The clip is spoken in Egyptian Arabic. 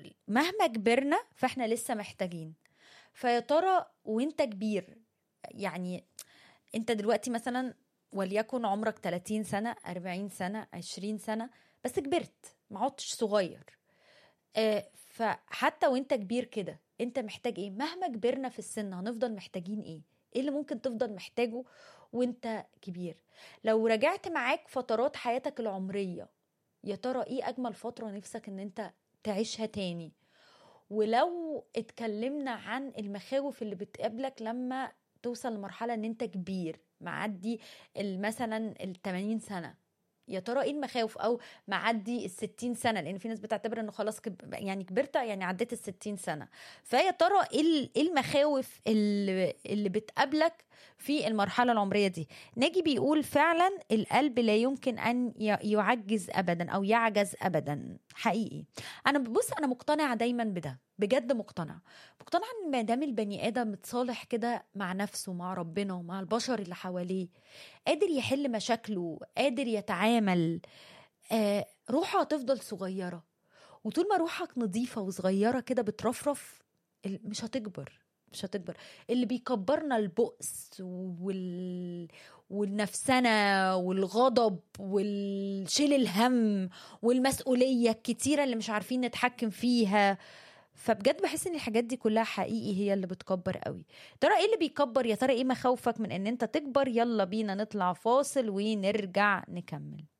مهما كبرنا فاحنا لسه محتاجين فيا ترى وانت كبير يعني انت دلوقتي مثلا وليكن عمرك 30 سنة 40 سنة 20 سنة بس كبرت ما عدتش صغير آه، فحتى وانت كبير كده انت محتاج ايه مهما كبرنا في السن هنفضل محتاجين ايه ايه اللي ممكن تفضل محتاجه وانت كبير لو رجعت معاك فترات حياتك العمرية يا ترى ايه اجمل فترة نفسك ان انت تعيشها تاني ولو اتكلمنا عن المخاوف اللي بتقابلك لما توصل لمرحلة ان انت كبير معدي ال- مثلا ال 80 سنة يا ترى ايه المخاوف او معدي ال 60 سنه لان في ناس بتعتبر انه خلاص كب... يعني كبرت يعني عديت ال 60 سنه فيا ترى ايه ال- إيه المخاوف اللي, اللي بتقابلك في المرحله العمريه دي ناجي بيقول فعلا القلب لا يمكن ان ي- يعجز ابدا او يعجز ابدا حقيقي انا بص انا مقتنعه دايما بده بجد مقتنعه مقتنعه ان ما دام البني ادم متصالح كده مع نفسه مع ربنا ومع البشر اللي حواليه قادر يحل مشاكله قادر يتعامل آه روحه هتفضل صغيره وطول ما روحك نظيفه وصغيره كده بترفرف ال- مش هتكبر مش هتكبر اللي بيكبرنا البؤس وال... والنفسنة والغضب والشيل الهم والمسؤولية الكتيرة اللي مش عارفين نتحكم فيها فبجد بحس ان الحاجات دي كلها حقيقي هي اللي بتكبر قوي ترى ايه اللي بيكبر يا ترى ايه مخاوفك من ان انت تكبر يلا بينا نطلع فاصل ونرجع نكمل